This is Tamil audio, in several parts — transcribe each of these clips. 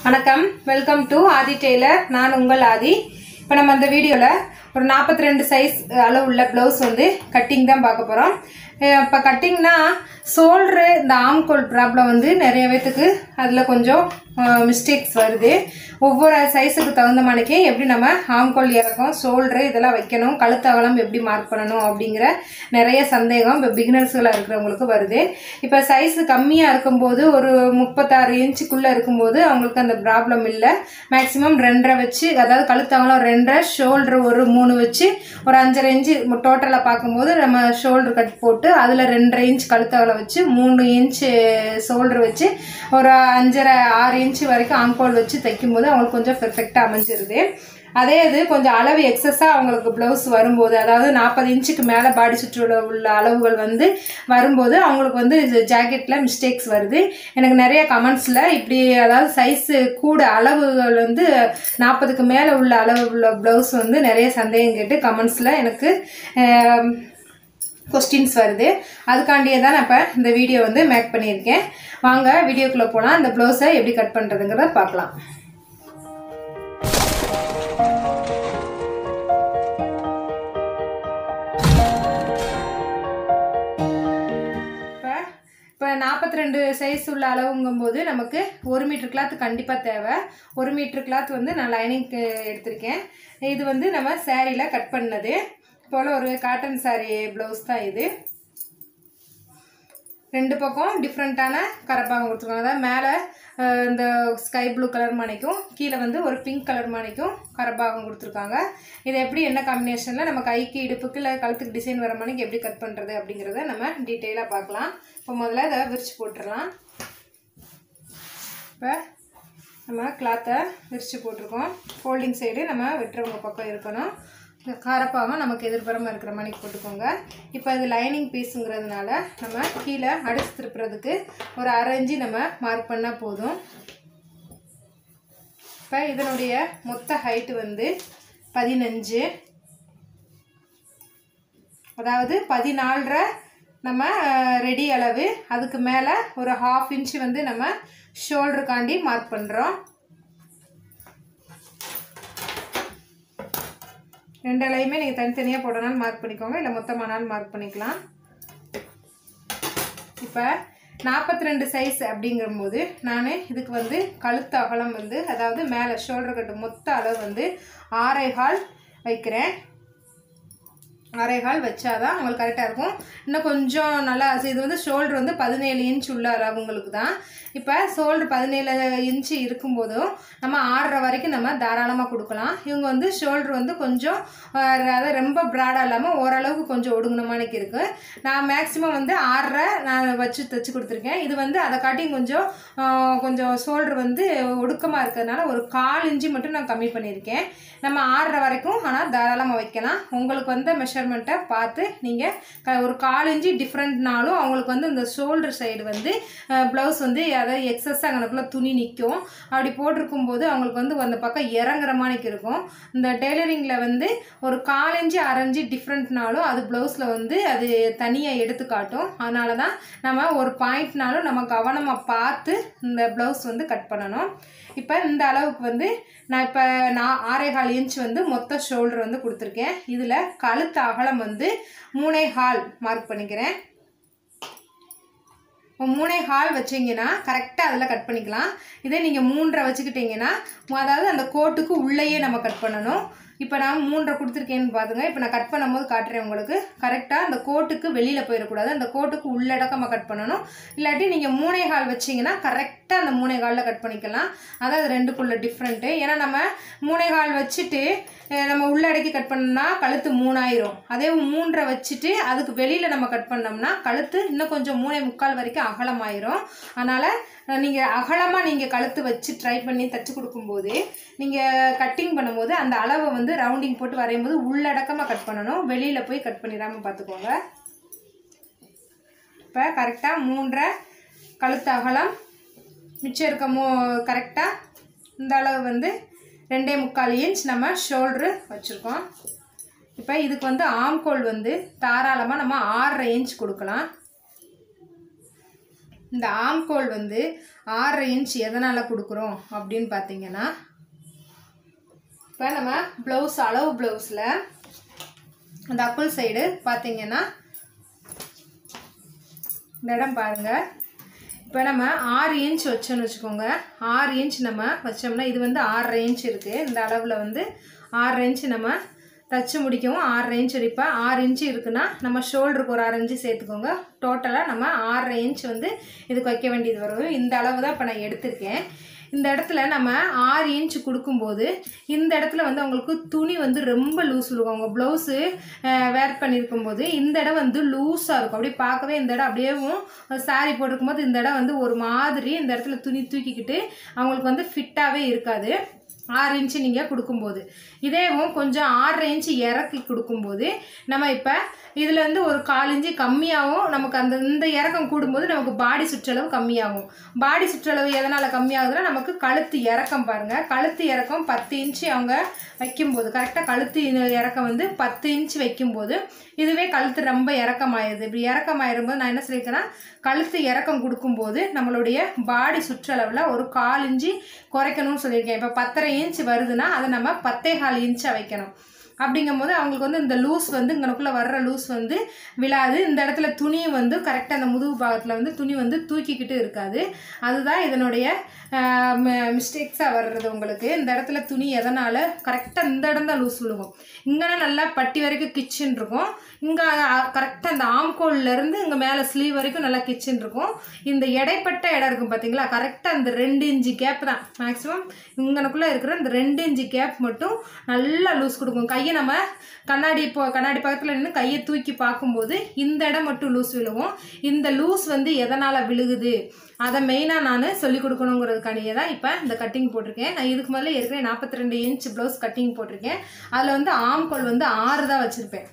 வணக்கம் வெல்கம் டு ஆதி டெய்லர் நான் உங்கள் ஆதி இப்போ நம்ம அந்த வீடியோவில் ஒரு நாற்பத்தி ரெண்டு சைஸ் அளவு உள்ள ப்ளவுஸ் வந்து கட்டிங் தான் பார்க்க போகிறோம் இப்போ கட்டிங்னா சோல்ட்ரு இந்த ஆம்கோல் ப்ராப்ளம் வந்து நிறைய பேத்துக்கு அதில் கொஞ்சம் மிஸ்டேக்ஸ் வருது ஒவ்வொரு சைஸுக்கு தகுந்த மாதிரிக்கே எப்படி நம்ம ஆம்கோல் இறக்கம் ஷோல்ட்ரு இதெல்லாம் வைக்கணும் கழுத்து அகலம் எப்படி மார்க் பண்ணணும் அப்படிங்கிற நிறைய சந்தேகம் இப்போ பிகினர்ஸ்களாக இருக்கிறவங்களுக்கு வருது இப்போ சைஸ் கம்மியாக இருக்கும்போது ஒரு முப்பத்தாறு இன்ச்சுக்குள்ளே இருக்கும்போது அவங்களுக்கு அந்த ப்ராப்ளம் இல்லை மேக்ஸிமம் ரெண்டரை வச்சு அதாவது கழுத்து அகலம் ரெண்டரை ஷோல்ட்ரு ஒரு மூணு வச்சு ஒரு அஞ்சரை இன்ச்சு டோட்டலாக பார்க்கும்போது நம்ம ஷோல்டர் கட் போட்டு அதில் ரெண்டரை இன்ச் கழுத்து அகலம் வச்சு மூணு இன்ச்சு ஷோல்டர் வச்சு ஒரு அஞ்சரை ஆறு இன்ச்சு வரைக்கும் ஆம்கோல் வச்சு தைக்கும்போது அவங்களுக்கு கொஞ்சம் பெர்ஃபெக்டாக அமைஞ்சிருது அதே இது கொஞ்சம் அளவு எக்ஸஸாக அவங்களுக்கு ப்ளவுஸ் வரும்போது அதாவது நாற்பது இன்ச்சுக்கு மேலே பாடி சுற்றுல உள்ள அளவுகள் வந்து வரும்போது அவங்களுக்கு வந்து ஜாக்கெட்டில் மிஸ்டேக்ஸ் வருது எனக்கு நிறைய கமெண்ட்ஸில் இப்படி அதாவது சைஸு கூட அளவுகள் வந்து நாற்பதுக்கு மேலே உள்ள அளவு உள்ள ப்ளவுஸ் வந்து நிறைய சந்தேகம் கேட்டு கமெண்ட்ஸில் எனக்கு கொஸ்டின்ஸ் வருது அதுக்காண்டியே தான் நான் இப்போ இந்த வீடியோ வந்து மேக் பண்ணியிருக்கேன் வாங்க வீடியோக்குள்ளே போகலாம் இந்த ப்ளவுஸை எப்படி கட் பண்ணுறதுங்கிறத பார்க்கலாம் இப்போ இப்போ நாற்பத்தி ரெண்டு சைஸ் உள்ள அளவுங்கும்போது நமக்கு ஒரு மீட்டர் கிளாத் கண்டிப்பாக தேவை ஒரு மீட்டர் கிளாத் வந்து நான் லைனிங்க்கு எடுத்திருக்கேன் இது வந்து நம்ம சேரீயில் கட் பண்ணது போல் ஒரு காட்டன் சாரீ ப்ளவுஸ் தான் இது ரெண்டு பக்கம் டிஃப்ரெண்ட்டான கரப்பாகம் கொடுத்துருக்காங்க அதாவது மேலே இந்த ஸ்கை ப்ளூ கலர் மாணிக்கும் கீழே வந்து ஒரு பிங்க் கலர் மாணிக்கும் கரப்பாகம் கொடுத்துருக்காங்க இது எப்படி என்ன காம்பினேஷனில் நம்ம கைக்கு இடுப்புக்கு இல்லை கழுத்துக்கு டிசைன் வர மாணிக்கு எப்படி கட் பண்ணுறது அப்படிங்கிறத நம்ம டீட்டெயிலாக பார்க்கலாம் இப்போ முதல்ல இதை விரித்து போட்டுடலாம் இப்போ நம்ம கிளாத்தை விரித்து போட்டிருக்கோம் ஃபோல்டிங் சைடு நம்ம வெட்டுறவங்க பக்கம் இருக்கணும் காரப்பாகம் நமக்கு எதிர்புறமாக இருக்கிற மாதிரி போட்டுக்கோங்க இப்போ இது லைனிங் பீஸுங்கிறதுனால நம்ம கீழே அடிச்சு திருப்புறதுக்கு ஒரு அரை இஞ்சி நம்ம மார்க் பண்ணால் போதும் இப்போ இதனுடைய மொத்த ஹைட்டு வந்து பதினஞ்சு அதாவது பதினாலரை நம்ம ரெடி அளவு அதுக்கு மேலே ஒரு ஹாஃப் இன்ச்சு வந்து நம்ம ஷோல்டருக்காண்டி மார்க் பண்ணுறோம் ரெண்டு இலையுமே நீங்கள் தனித்தனியாக போடனாலும் மார்க் பண்ணிக்கோங்க இல்லை மொத்தமானாலும் மார்க் பண்ணிக்கலாம் இப்போ நாற்பத்தி ரெண்டு சைஸ் அப்படிங்கும்போது நான் இதுக்கு வந்து கழுத்து அகலம் வந்து அதாவது மேலே ஷோல்டர் கட்டு மொத்த அளவு வந்து ஆரை ஹால் வைக்கிறேன் அரைகால் வச்சாதான் உங்களுக்கு கரெக்டாக இருக்கும் இன்னும் கொஞ்சம் நல்லா இது வந்து ஷோல்டர் வந்து பதினேழு இன்ச் உள்ள அளவுங்களுக்கு தான் இப்போ ஷோல்டர் பதினேழு இன்ச்சு இருக்கும்போதும் நம்ம ஆறரை வரைக்கும் நம்ம தாராளமாக கொடுக்கலாம் இவங்க வந்து ஷோல்டர் வந்து கொஞ்சம் அதாவது ரொம்ப ப்ராடாக இல்லாமல் ஓரளவுக்கு கொஞ்சம் ஒடுங்கினமானிக்கு இருக்குது நான் மேக்ஸிமம் வந்து ஆறரை நான் வச்சு தைச்சி கொடுத்துருக்கேன் இது வந்து அதை காட்டியும் கொஞ்சம் கொஞ்சம் ஷோல்டர் வந்து ஒடுக்கமாக இருக்கிறதுனால ஒரு கால் இன்ச்சு மட்டும் நான் கம்மி பண்ணியிருக்கேன் நம்ம ஆறரை வரைக்கும் ஆனால் தாராளமாக வைக்கலாம் உங்களுக்கு வந்து மெஷர்மெண்ட்டை பார்த்து நீங்கள் க ஒரு கால் இன்ச்சு டிஃப்ரெண்ட்னாலும் அவங்களுக்கு வந்து இந்த ஷோல்டர் சைடு வந்து ப்ளவுஸ் வந்து அதாவது எக்ஸஸாக அங்கனக்குள்ளே துணி நிற்கும் அப்படி போட்டிருக்கும் போது அவங்களுக்கு வந்து அந்த பக்கம் இறங்குற மாதிரிக்கு இருக்கும் இந்த டெய்லரிங்கில் வந்து ஒரு கால் இன்ச்சு அரைஞ்சி டிஃப்ரெண்ட்னாலும் அது ப்ளவுஸில் வந்து அது தனியாக எடுத்து காட்டும் அதனால தான் நம்ம ஒரு பாயிண்ட்னாலும் நம்ம கவனமாக பார்த்து இந்த ப்ளவுஸ் வந்து கட் பண்ணணும் இப்போ இந்த அளவுக்கு வந்து நான் இப்போ நான் ஆறேகால் இன்ச் வந்து மொத்த ஷோல்டர் வந்து கொடுத்துருக்கேன் இதில் கழுத்து அகலம் வந்து மூணே ஹால் மார்க் பண்ணிக்கிறேன் மூணே ஹால் வச்சிங்கன்னா கரெக்டாக அதில் கட் பண்ணிக்கலாம் இதே நீங்கள் மூன்றரை வச்சுக்கிட்டிங்கன்னா அதாவது அந்த கோட்டுக்கு உள்ளேயே நம்ம கட் பண்ணணும் இப்போ நான் மூன்றரை கொடுத்துருக்கேன்னு பார்த்துங்க இப்போ நான் கட் பண்ணும்போது காட்டுறேன் உங்களுக்கு கரெக்டாக அந்த கோட்டுக்கு வெளியில் போயிடக்கூடாது அந்த கோட்டுக்கு உள்ளடக்கமாக கட் பண்ணணும் இல்லாட்டி நீங்கள் மூணே கால் வச்சிங்கன்னா கரெக்டாக அந்த மூணே காலில் கட் பண்ணிக்கலாம் அதாவது ரெண்டுக்குள்ள டிஃப்ரெண்ட்டு ஏன்னா நம்ம மூணே கால் வச்சுட்டு நம்ம உள்ளடக்கி கட் பண்ணோம்னா கழுத்து மூணாயிரும் அதே மூன்றரை வச்சுட்டு அதுக்கு வெளியில் நம்ம கட் பண்ணோம்னா கழுத்து இன்னும் கொஞ்சம் மூணே முக்கால் வரைக்கும் அகலமாயிரும் அதனால் நீங்கள் அகலமாக நீங்கள் கழுத்து வச்சு ட்ரை பண்ணி தைச்சி கொடுக்கும்போது நீங்கள் கட்டிங் பண்ணும்போது அந்த அளவை வந்து ரவுண்டிங் போட்டு வரையும் போது உள்ளடக்கமாக கட் பண்ணணும் வெளியில் போய் கட் பண்ணிடாமல் பார்த்துக்கோங்க இப்போ கரெக்டாக மூன்றரை கழுத்து அகலம் மிச்சம் இருக்க மூ கரெக்டாக இந்த அளவு வந்து ரெண்டே முக்கால் இன்ச் நம்ம ஷோல்ட்ரு வச்சுருக்கோம் இப்போ இதுக்கு வந்து ஆம்கோல் வந்து தாராளமாக நம்ம ஆறரை இன்ச் கொடுக்கலாம் இந்த ஆம்கோல் வந்து ஆறரை இன்ச் எதனால் கொடுக்குறோம் அப்படின்னு பார்த்தீங்கன்னா இப்போ நம்ம ப்ளவுஸ் அளவு ப்ளவுஸில் அந்த அக்குள் சைடு பார்த்தீங்கன்னா இந்த இடம் பாருங்கள் இப்போ நம்ம ஆறு இன்ச் வச்சோன்னு வச்சுக்கோங்க ஆறு இன்ச் நம்ம வச்சோம்னா இது வந்து ஆறரை இன்ச் இருக்குது இந்த அளவில் வந்து ஆறரை இன்ச் நம்ம தச்சு முடிக்கவும் ஆறரை இன்ச் இப்போ ஆறு இன்ச்சு இருக்குன்னா நம்ம ஷோல்டருக்கு ஒரு அரை இன்ச்சு சேர்த்துக்கோங்க டோட்டலாக நம்ம ஆறரை இன்ச் வந்து இதுக்கு வைக்க வேண்டியது வரும் இந்த அளவு தான் இப்போ நான் எடுத்திருக்கேன் இந்த இடத்துல நம்ம ஆறு இன்ச் கொடுக்கும்போது இந்த இடத்துல வந்து அவங்களுக்கு துணி வந்து ரொம்ப லூஸ் விழுகும் அவங்க ப்ளவுஸு வேர் பண்ணியிருக்கும் போது இந்த இடம் வந்து லூஸாக இருக்கும் அப்படியே பார்க்கவே இந்த இடம் அப்படியேவும் சாரி போட்டிருக்கும் போது இந்த இடம் வந்து ஒரு மாதிரி இந்த இடத்துல துணி தூக்கிக்கிட்டு அவங்களுக்கு வந்து ஃபிட்டாகவே இருக்காது ஆறு இன்ச்சு நீங்கள் கொடுக்கும்போது இதேவும் கொஞ்சம் ஆறரை இன்ச்சு இறக்கி கொடுக்கும்போது நம்ம இப்போ இதில் வந்து ஒரு கால் இன்ச்சு கம்மியாகவும் நமக்கு அந்த இந்த இறக்கம் கூடும்போது நமக்கு பாடி சுற்றளவு கம்மியாகும் பாடி சுற்றளவு எதனால் கம்மியாகுதுன்னா நமக்கு கழுத்து இறக்கம் பாருங்கள் கழுத்து இறக்கம் பத்து இன்ச்சு அவங்க வைக்கும்போது கரெக்டாக கழுத்து இறக்கம் வந்து பத்து இன்ச்சு வைக்கும்போது இதுவே கழுத்து ரொம்ப இறக்கமாயிருது இப்படி இறக்கமாயிரும்போது நான் என்ன சொல்லியிருக்கேன்னா கழுத்து இறக்கம் கொடுக்கும்போது நம்மளுடைய பாடி சுற்றளவில் ஒரு கால் இன்ச்சு குறைக்கணும்னு சொல்லியிருக்கேன் இப்போ பத்தரை இன்ச் வருதுன்னா அதை நம்ம பத்தே கால் இன்ச்சாக வைக்கணும் அப்படிங்கும்போது அவங்களுக்கு வந்து இந்த லூஸ் வந்து இங்கனக்குள்ளே வர்ற லூஸ் வந்து விழாது இந்த இடத்துல துணியும் வந்து கரெக்டாக அந்த முதுகு பாகத்தில் வந்து துணி வந்து தூக்கிக்கிட்டு இருக்காது அதுதான் இதனுடைய மிஸ்டேக்ஸாக வர்றது உங்களுக்கு இந்த இடத்துல துணி எதனால் கரெக்டாக இந்த இடம் தான் லூஸ் விழுகும் இங்கே நல்லா பட்டி வரைக்கும் கிச்சன் இருக்கும் இங்கே கரெக்டாக இந்த ஆம்கோல்லேருந்து இங்கே மேலே ஸ்லீவ் வரைக்கும் நல்லா கிச்சன் இருக்கும் இந்த இடைப்பட்ட இடம் இருக்கும் பார்த்தீங்களா கரெக்டாக இந்த ரெண்டு இன்ச்சு கேப் தான் மேக்ஸிமம் இங்கனக்குள்ளே இருக்கிற இந்த ரெண்டு இன்ச்சு கேப் மட்டும் நல்லா லூஸ் கொடுக்கும் கையை நம்ம கண்ணாடி இப்போ கண்ணாடி பக்கத்தில் நின்று கையை தூக்கி பார்க்கும்போது இந்த இடம் மட்டும் லூஸ் விழுகும் இந்த லூஸ் வந்து எதனால் விழுகுது அதை மெயினாக நான் சொல்லிக் கொடுக்கணுங்கிறதுக்காண்டியே தான் இப்போ இந்த கட்டிங் போட்டிருக்கேன் நான் இதுக்கு முதல்ல ஏற்கனவே நாற்பத்தி ரெண்டு இன்ச் ப்ளவுஸ் கட்டிங் போட்டிருக்கேன் அதில் வந்து ஆம்கோல் வந்து ஆறு தான் வச்சுருப்பேன்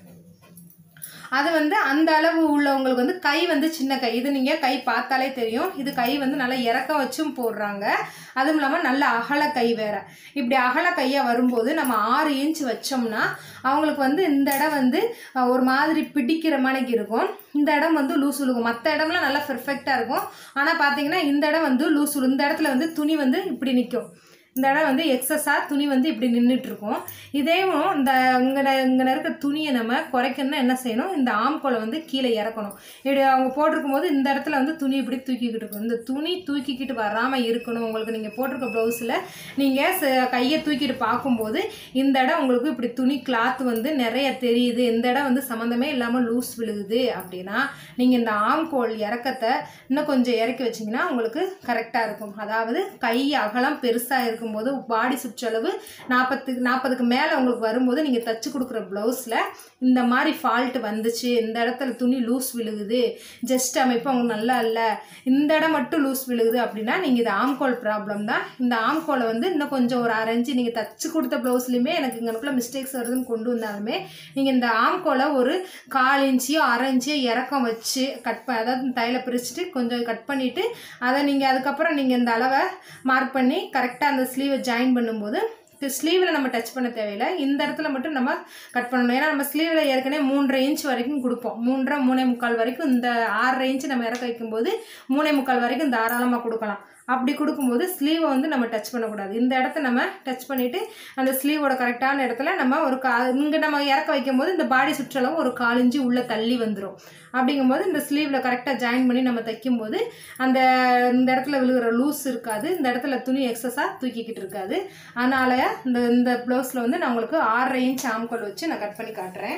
அது வந்து அந்த அளவு உள்ளவங்களுக்கு வந்து கை வந்து சின்ன கை இது நீங்கள் கை பார்த்தாலே தெரியும் இது கை வந்து நல்லா இறக்க வச்சும் போடுறாங்க அதுவும் இல்லாமல் நல்ல அகல கை வேற இப்படி அகல கையாக வரும்போது நம்ம ஆறு இன்ச் வச்சோம்னா அவங்களுக்கு வந்து இந்த இடம் வந்து ஒரு மாதிரி பிடிக்கிற மாதிரி இருக்கும் இந்த இடம் வந்து லூஸ் விழுகும் மற்ற இடம்லாம் நல்லா பெர்ஃபெக்டாக இருக்கும் ஆனால் பார்த்தீங்கன்னா இந்த இடம் வந்து லூஸ் விழும் இந்த இடத்துல வந்து துணி வந்து இப்படி நிற்கும் இந்த இடம் வந்து எக்ஸஸாக துணி வந்து இப்படி நின்றுட்டுருக்கும் இதேவும் இந்த இங்கே இங்கே இருக்க துணியை நம்ம குறைக்கணும்னா என்ன செய்யணும் இந்த ஆம்கோலை வந்து கீழே இறக்கணும் இப்படி அவங்க போட்டிருக்கும் போது இந்த இடத்துல வந்து துணி இப்படி தூக்கிக்கிட்டு இருக்கும் இந்த துணி தூக்கிக்கிட்டு வராமல் இருக்கணும் உங்களுக்கு நீங்கள் போட்டிருக்க ப்ளவுஸில் நீங்கள் கையை தூக்கிட்டு பார்க்கும்போது இந்த இடம் உங்களுக்கு இப்படி துணி கிளாத் வந்து நிறைய தெரியுது இந்த இடம் வந்து சம்மந்தமே இல்லாமல் லூஸ் விழுகுது அப்படின்னா நீங்கள் இந்த ஆம்கோல் இறக்கத்தை இன்னும் கொஞ்சம் இறக்கி வச்சிங்கன்னா உங்களுக்கு கரெக்டாக இருக்கும் அதாவது கை அகலம் பெருசாக இருக்கும் இருக்கும்போது பாடி சுற்றளவு நாற்பத்துக்கு நாற்பதுக்கு மேலே உங்களுக்கு வரும்போது நீங்கள் தச்சு கொடுக்குற ப்ளவுஸில் இந்த மாதிரி ஃபால்ட் வந்துச்சு இந்த இடத்துல துணி லூஸ் விழுகுது ஜஸ்ட் அமைப்பு அவங்க நல்லா இல்லை இந்த இடம் மட்டும் லூஸ் விழுகுது அப்படின்னா நீங்கள் இது ஆம்கோல் ப்ராப்ளம் தான் இந்த ஆம்கோலை வந்து இன்னும் கொஞ்சம் ஒரு அரைஞ்சு நீங்கள் தச்சு கொடுத்த ப்ளவுஸ்லையுமே எனக்கு இங்கனுக்குள்ள மிஸ்டேக்ஸ் வருதுன்னு கொண்டு வந்தாலுமே நீங்கள் இந்த ஆம்கோலை ஒரு கால் இன்ச்சியோ அரை இன்ச்சியோ இறக்கம் வச்சு கட் ப அதாவது தையில பிரிச்சுட்டு கொஞ்சம் கட் பண்ணிவிட்டு அதை நீங்கள் அதுக்கப்புறம் நீங்கள் இந்த அளவை மார்க் பண்ணி கரெக்டாக அந்த ஸ்லீவை ஜாயின் பண்ணும்போது ஸ்லீவில் நம்ம டச் பண்ண தேவையில்லை இந்த இடத்துல மட்டும் நம்ம கட் பண்ணணும் ஏன்னா நம்ம ஸ்லீவில் ஏற்கனவே மூன்றரை இன்ச் வரைக்கும் கொடுப்போம் மூன்றரை மூணே முக்கால் வரைக்கும் இந்த ஆறரை இன்ச் நம்ம இறக்க வைக்கும்போது மூணே முக்கால் வரைக்கும் தாராளமாக கொடுக்கலாம் அப்படி கொடுக்கும்போது ஸ்லீவை வந்து நம்ம டச் பண்ணக்கூடாது இந்த இடத்த நம்ம டச் பண்ணிவிட்டு அந்த ஸ்லீவோட கரெக்டான இடத்துல நம்ம ஒரு கா இங்கே நம்ம இறக்க வைக்கும்போது இந்த பாடி சுற்றளவு ஒரு கால் இன்ச்சு உள்ளே தள்ளி வந்துடும் அப்படிங்கும்போது இந்த ஸ்லீவில் கரெக்டாக ஜாயின் பண்ணி நம்ம தைக்கும்போது அந்த இந்த இடத்துல விழுகிற லூஸ் இருக்காது இந்த இடத்துல துணி எக்ஸஸாக தூக்கிக்கிட்டு இருக்காது அதனால் இந்த இந்த ப்ளவுஸில் வந்து நான் உங்களுக்கு ஆறரை இன்ச் ஆம்கோல் வச்சு நான் கட் பண்ணி காட்டுறேன்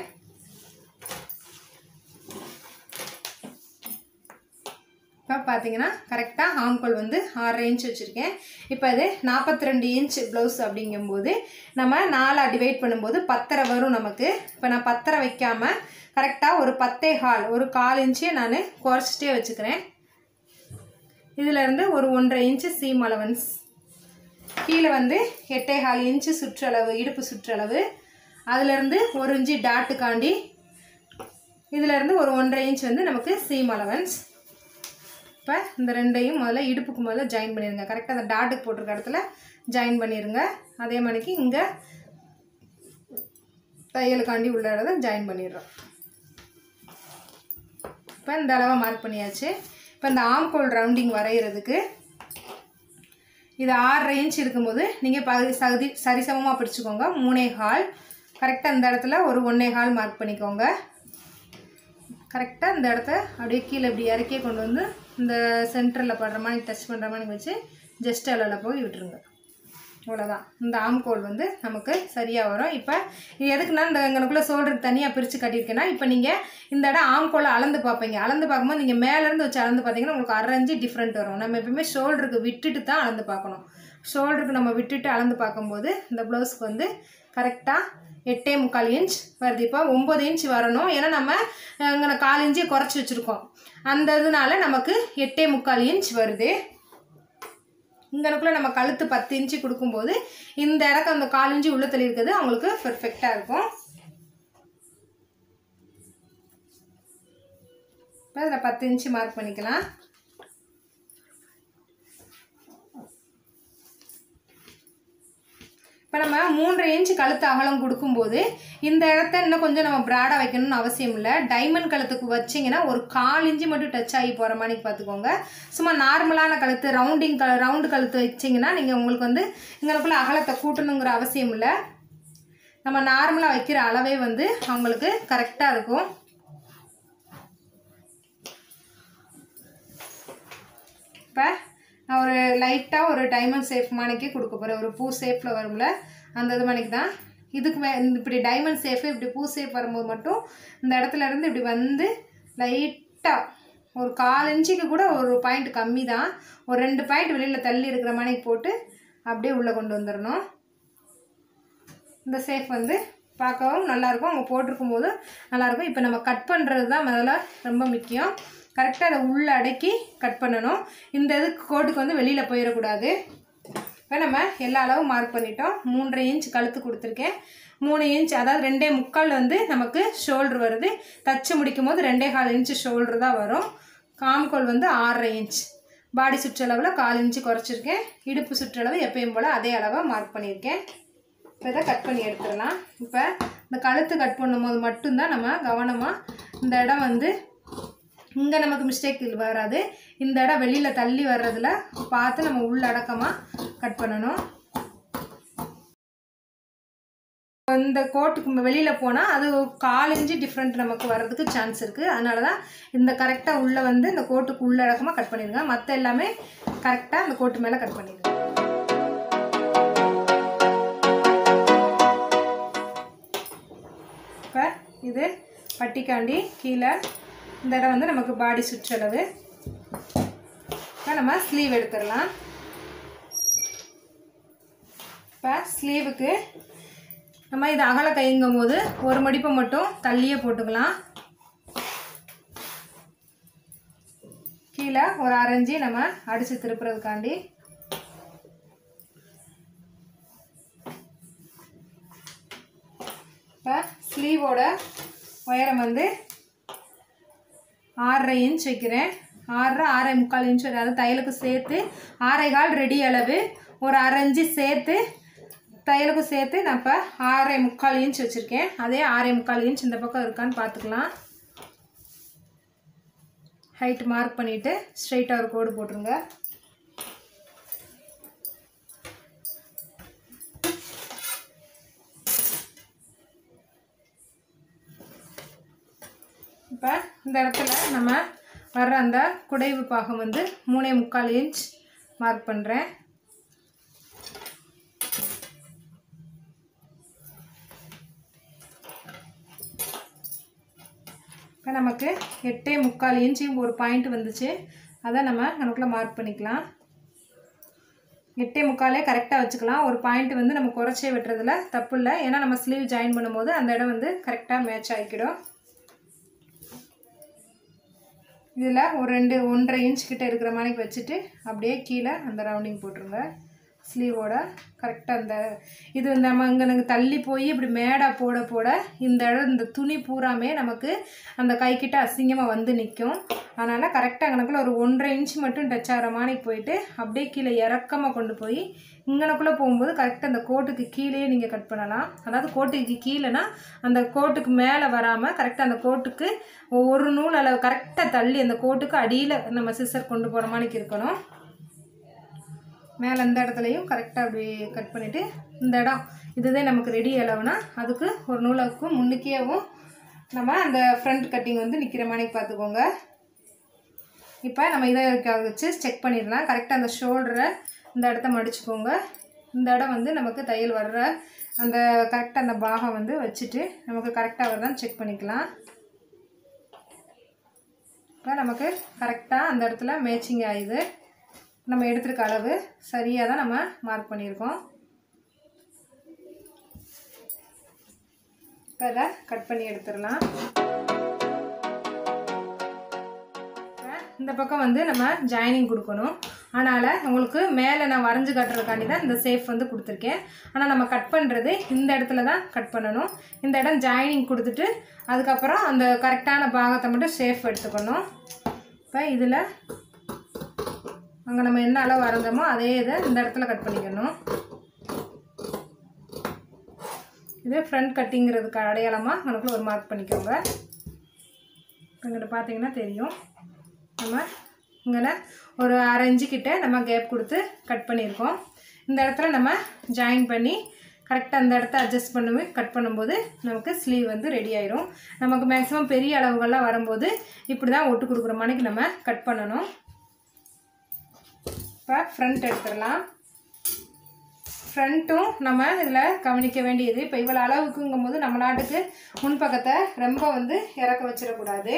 இப்போ பார்த்தீங்கன்னா கரெக்டாக ஆம்கோல் வந்து ஆறரை இன்ச் வச்சுருக்கேன் இப்போ இது நாற்பத்தி ரெண்டு இன்ச் ப்ளவுஸ் அப்படிங்கும்போது நம்ம நாலாக டிவைட் பண்ணும்போது பத்தரை வரும் நமக்கு இப்போ நான் பத்தரை வைக்காமல் கரெக்டாக ஒரு பத்தே கால் ஒரு கால் இன்ச்சே நான் குறைச்சிட்டே வச்சுக்கிறேன் இதிலேருந்து ஒரு ஒன்றரை இன்ச்சு சீம் அலவன்ஸ் கீழே வந்து எட்டே கால் இன்ச்சு சுற்றளவு இடுப்பு சுற்றளவு அதுலேருந்து ஒரு இன்ச்சு டாட்டுக்காண்டி இதிலேருந்து ஒரு ஒன்றரை இன்ச் வந்து நமக்கு சீம் அலவன்ஸ் இப்போ இந்த ரெண்டையும் முதல்ல இடுப்புக்கு முதல்ல ஜாயின் பண்ணிடுங்க கரெக்டாக அந்த டாட்டுக்கு போட்டிருக்க இடத்துல ஜாயின் பண்ணிடுங்க அதே மாதிரிக்கு இங்கே தையலுக்காண்டி உள்ள இடத்த ஜாயின் பண்ணிடுறோம் இப்போ இந்த அளவை மார்க் பண்ணியாச்சு இப்போ இந்த ஆம்கோல் ரவுண்டிங் வரைகிறதுக்கு இது ஆறரை இன்ச் இருக்கும்போது நீங்கள் பகுதி சகுதி சரிசமமாக பிடிச்சிக்கோங்க மூணே கால் கரெக்டாக இந்த இடத்துல ஒரு ஒன்றே கால் மார்க் பண்ணிக்கோங்க கரெக்டாக இந்த இடத்த அப்படியே கீழே இப்படி இறக்கியே கொண்டு வந்து இந்த சென்டரில் படுற மாதிரி டச் பண்ணுற மாதிரி வச்சு ஜஸ்ட் அளவில் போய் விட்டுருங்க அவ்வளோதான் இந்த ஆம்கோல் வந்து நமக்கு சரியாக வரும் இப்போ இது எதுக்குன்னா இந்த எங்களுக்குள்ளே சோல்டருக்கு தனியாக பிரித்து கட்டியிருக்கேன்னா இப்போ நீங்கள் இந்த இடம் ஆம்கோலை அளந்து பார்ப்பீங்க அளந்து பார்க்கும்போது நீங்கள் மேலேருந்து வச்சு அளந்து பார்த்தீங்கன்னா உங்களுக்கு அரைஞ்சு டிஃப்ரெண்ட் வரும் நம்ம எப்பவுமே ஷோல்டருக்கு விட்டுட்டு தான் அளந்து பார்க்கணும் ஷோல்டருக்கு நம்ம விட்டுட்டு அளந்து பார்க்கும்போது இந்த ப்ளவுஸ்க்கு வந்து கரெக்டாக எட்டே முக்கால் இன்ச் வருது இப்போ ஒம்பது இன்ச் வரணும் ஏன்னா நம்ம இங்கே கால் இன்ச்சு குறைச்சி வச்சுருக்கோம் அந்த இதனால நமக்கு எட்டே முக்கால் இன்ச் வருது இங்கனக்குள்ளே நம்ம கழுத்து பத்து இன்ச்சு கொடுக்கும்போது இந்த இடத்த அந்த கால் இன்ச்சு உள்ள தள்ளி இருக்கிறது அவங்களுக்கு பெர்ஃபெக்டாக இருக்கும் இப்போ அதில் பத்து இன்ச்சு மார்க் பண்ணிக்கலாம் இப்போ நம்ம மூன்றரை இன்ச் கழுத்து அகலம் கொடுக்கும்போது இந்த இடத்த இன்னும் கொஞ்சம் நம்ம ப்ராடாக வைக்கணும்னு அவசியம் இல்லை டைமண்ட் கழுத்துக்கு வச்சிங்கன்னா ஒரு கால் இன்ச்சு மட்டும் டச் ஆகி போகிற மாதிரி பார்த்துக்கோங்க சும்மா நார்மலான கழுத்து ரவுண்டிங் க ரவுண்டு கழுத்து வச்சிங்கன்னா நீங்கள் உங்களுக்கு வந்து இங்களுக்குள்ள அகலத்தை கூட்டணுங்கிற அவசியம் இல்லை நம்ம நார்மலாக வைக்கிற அளவே வந்து அவங்களுக்கு கரெக்டாக இருக்கும் இப்போ நான் ஒரு லைட்டாக ஒரு டைமண்ட் ஷேப் மாணிக்கே கொடுக்க போகிறேன் ஒரு பூ ஷேப்பில் வரும்ல அந்த இது மணிக்கு தான் இதுக்கு மே இந்த இப்படி டைமண்ட் ஷேப்பு இப்படி பூ ஷேப் வரும்போது மட்டும் இந்த இடத்துல இருந்து இப்படி வந்து லைட்டாக ஒரு கால் இன்ச்சுக்கு கூட ஒரு பாயிண்ட் கம்மி தான் ஒரு ரெண்டு பாயிண்ட் வெளியில் தள்ளி இருக்கிற மணிக்கு போட்டு அப்படியே உள்ளே கொண்டு வந்துடணும் இந்த ஷேப் வந்து பார்க்கவும் நல்லாயிருக்கும் அவங்க போட்டிருக்கும் போது நல்லாயிருக்கும் இப்போ நம்ம கட் பண்ணுறது தான் முதல்ல ரொம்ப முக்கியம் கரெக்டாக அதை உள்ளே அடக்கி கட் பண்ணணும் இந்த இது கோட்டுக்கு வந்து வெளியில் போயிடக்கூடாது இப்போ நம்ம எல்லா அளவும் மார்க் பண்ணிட்டோம் மூன்றரை இன்ச் கழுத்து கொடுத்துருக்கேன் மூணு இன்ச் அதாவது ரெண்டே முக்கால் வந்து நமக்கு ஷோல்ட்ரு வருது தச்சு முடிக்கும் போது ரெண்டே கால் இன்ச்சு ஷோல்ட்ரு தான் வரும் காம்கோல் வந்து ஆறரை இன்ச் பாடி சுற்றளவில் கால் இன்ச்சு குறைச்சிருக்கேன் இடுப்பு சுற்றளவு எப்பயும் போல் அதே அளவாக மார்க் பண்ணியிருக்கேன் இப்போ இதை கட் பண்ணி எடுத்துடலாம் இப்போ இந்த கழுத்து கட் பண்ணும்போது மட்டும்தான் நம்ம கவனமாக இந்த இடம் வந்து இங்கே நமக்கு மிஸ்டேக் வராது இந்த இடம் வெளியில் தள்ளி வர்றதுல பார்த்து நம்ம உள்ளடக்கமாக கட் பண்ணணும் இந்த கோட்டுக்கு வெளியில் போனால் அது கால் இன்ச்சு டிஃப்ரெண்ட் நமக்கு வர்றதுக்கு சான்ஸ் இருக்குது அதனால தான் இந்த கரெக்டாக உள்ளே வந்து இந்த கோட்டுக்கு உள்ளடக்கமாக கட் பண்ணிடுங்க மற்ற எல்லாமே கரெக்டாக அந்த கோட்டு மேலே கட் பண்ணிடுங்க இப்போ இது பட்டிக்காண்டி கீழே இந்த இடம் வந்து நமக்கு பாடி சுற்றளவு இப்போ நம்ம ஸ்லீவ் எடுத்துடலாம் இப்போ ஸ்லீவுக்கு நம்ம இது அகல கைங்கும் போது ஒரு மடிப்பை மட்டும் தள்ளியே போட்டுக்கலாம் கீழே ஒரு அரைஞ்சி நம்ம அடித்து திருப்புறதுக்காண்டி இப்போ ஸ்லீவோட உயரம் வந்து ஆறரை இன்ச் வைக்கிறேன் ஆறரை ஆறரை முக்கால் இன்ச் வரும் அதாவது தையலுக்கு சேர்த்து ஆறரை கால் ரெடி அளவு ஒரு அரைஞ்சி சேர்த்து தையலுக்கும் சேர்த்து நான் இப்போ ஆறரை முக்கால் இன்ச் வச்சுருக்கேன் அதே ஆறரை முக்கால் இன்ச் இந்த பக்கம் இருக்கான்னு பார்த்துக்கலாம் ஹைட் மார்க் பண்ணிவிட்டு ஸ்ட்ரைட்டாக ஒரு கோடு போட்டுருங்க இப்போ இந்த இடத்துல நம்ம வர்ற அந்த குடைவு பாகம் வந்து மூணே முக்கால் இன்ச் மார்க் பண்ணுறேன் இப்போ நமக்கு எட்டே முக்கால் இன்ச்சு ஒரு பாயிண்ட் வந்துச்சு அதை நம்ம நமக்குள்ள மார்க் பண்ணிக்கலாம் எட்டே முக்காலே கரெக்டாக வச்சுக்கலாம் ஒரு பாயிண்ட் வந்து நம்ம குறைச்சே வெட்டுறதுல தப்பு இல்லை ஏன்னா நம்ம ஸ்லீவ் ஜாயின் பண்ணும்போது அந்த இடம் வந்து கரெக்டாக மேட்ச் ஆகிக்கிடும் இதில் ஒரு ரெண்டு ஒன்றரை இன்ச் கிட்ட இருக்கிற மாதிரி வச்சுட்டு அப்படியே கீழே அந்த ரவுண்டிங் போட்டுருங்க ஸ்லீவோட கரெக்டாக அந்த இது நம்ம இங்கே எனக்கு தள்ளி போய் இப்படி மேடாக போட போட இந்த இடம் இந்த துணி பூராமே நமக்கு அந்த கைக்கிட்ட அசிங்கமாக வந்து நிற்கும் அதனால் கரெக்டாக அங்கனக்குள்ள ஒரு ஒன்றரை இன்ச் மட்டும் டச் ஆகிற மாதிரி போயிட்டு அப்படியே கீழே இறக்கமாக கொண்டு போய் இங்கனக்குள்ளே போகும்போது கரெக்டாக அந்த கோட்டுக்கு கீழேயே நீங்கள் கட் பண்ணலாம் அதாவது கோட்டுக்கு கீழேனா அந்த கோட்டுக்கு மேலே வராமல் கரெக்டாக அந்த கோட்டுக்கு ஒரு நூல் அளவு கரெக்டாக தள்ளி அந்த கோட்டுக்கு அடியில் நம்ம சிசர் கொண்டு போகிற மாதிரி இருக்கணும் மேலே இந்த இடத்துலையும் கரெக்டாக அப்படி கட் பண்ணிவிட்டு இந்த இடம் இதுதான் நமக்கு ரெடி அளவுனா அதுக்கு ஒரு நூலுக்கு முன்னுக்கேவும் நம்ம அந்த ஃப்ரண்ட் கட்டிங் வந்து நிற்கிற மாதிரி பார்த்துக்கோங்க இப்போ நம்ம இதை வச்சு செக் பண்ணிடலாம் கரெக்டாக அந்த ஷோல்டரை இந்த இடத்த மடிச்சுக்கோங்க இந்த இடம் வந்து நமக்கு தையல் வர்ற அந்த கரெக்டாக அந்த பாகம் வந்து வச்சுட்டு நமக்கு கரெக்டாக வருதான்னு செக் பண்ணிக்கலாம் இப்போ நமக்கு கரெக்டாக அந்த இடத்துல மேட்சிங் ஆகுது நம்ம எடுத்திருக்க அளவு சரியாக தான் நம்ம மார்க் பண்ணியிருக்கோம் இப்போ இதை கட் பண்ணி எடுத்துடலாம் இந்த பக்கம் வந்து நம்ம ஜாயினிங் கொடுக்கணும் அதனால் உங்களுக்கு மேலே நான் வரைஞ்சி கட்டுறதுக்காண்டி தான் இந்த சேஃப் வந்து கொடுத்துருக்கேன் ஆனால் நம்ம கட் பண்ணுறது இந்த இடத்துல தான் கட் பண்ணணும் இந்த இடம் ஜாயினிங் கொடுத்துட்டு அதுக்கப்புறம் அந்த கரெக்டான பாகத்தை மட்டும் சேஃப் எடுத்துக்கணும் இப்போ இதில் அங்கே நம்ம என்ன அளவு வரைஞ்சோமோ அதே இதை இந்த இடத்துல கட் பண்ணிக்கணும் இது ஃப்ரண்ட் கட்டிங்கிறதுக்கு அடையாளமாக நமக்குள்ள ஒரு மார்க் பண்ணிக்கோங்க இங்கிட்ட பார்த்தீங்கன்னா தெரியும் நம்ம இங்கே ஒரு அரை இன்ச்சு கிட்ட நம்ம கேப் கொடுத்து கட் பண்ணியிருக்கோம் இந்த இடத்துல நம்ம ஜாயின் பண்ணி கரெக்டாக அந்த இடத்த அட்ஜஸ்ட் பண்ணி கட் பண்ணும்போது நமக்கு ஸ்லீவ் வந்து ரெடி ஆயிரும் நமக்கு மேக்ஸிமம் பெரிய அளவுகள்லாம் வரும்போது இப்படி தான் ஒட்டு கொடுக்குற மணிக்கு நம்ம கட் பண்ணணும் இப்போ ஃப்ரண்ட் எடுத்துடலாம் ஃப்ரண்ட்டும் நம்ம இதில் கவனிக்க வேண்டியது இப்போ இவ்வளோ அளவுக்குங்கும் போது நம்ம நாட்டுக்கு முன்பக்கத்தை ரொம்ப வந்து இறக்க வச்சிடக்கூடாது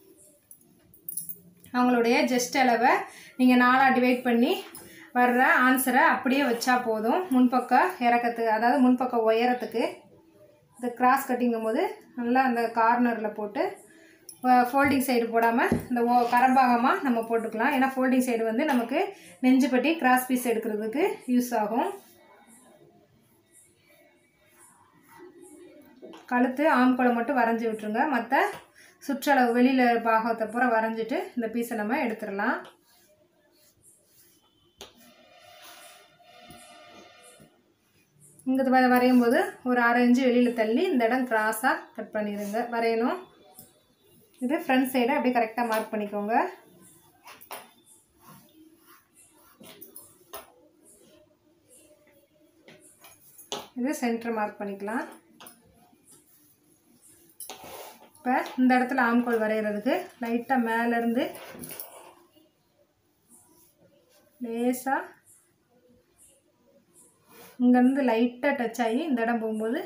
அவங்களுடைய ஜஸ்ட் அளவை நீங்கள் நாலாக டிவைட் பண்ணி வர்ற ஆன்சரை அப்படியே வச்சா போதும் முன்பக்கம் இறக்கத்துக்கு அதாவது முன்பக்கம் உயரத்துக்கு இது கிராஸ் கட்டிங்கும் போது நல்லா அந்த கார்னரில் போட்டு ஃபோல்டிங் சைடு போடாமல் இந்த ஓ கரம்பாகமாக நம்ம போட்டுக்கலாம் ஏன்னா ஃபோல்டிங் சைடு வந்து நமக்கு நெஞ்சு பட்டி கிராஸ் பீஸ் எடுக்கிறதுக்கு யூஸ் ஆகும் கழுத்து ஆம்குளை மட்டும் வரைஞ்சி விட்டுருங்க மற்ற சுற்றளவு வெளியில் பாகத்தை பூரா வரைஞ்சிட்டு இந்த பீஸை நம்ம எடுத்துடலாம் இங்கே வரையும் போது ஒரு அரை இன்ச்சு வெளியில் தள்ளி இந்த இடம் கிராஸாக கட் பண்ணிடுங்க வரையணும் இது ஃப்ரண்ட் சைடை அப்படியே கரெக்டாக மார்க் பண்ணிக்கோங்க இது சென்டர் மார்க் பண்ணிக்கலாம் இப்போ இந்த இடத்துல ஆம்கோல் வரைகிறதுக்கு லைட்டாக மேலேருந்து லேசாக இங்கேருந்து லைட்டாக டச் ஆகி இந்த இடம் போகும்போது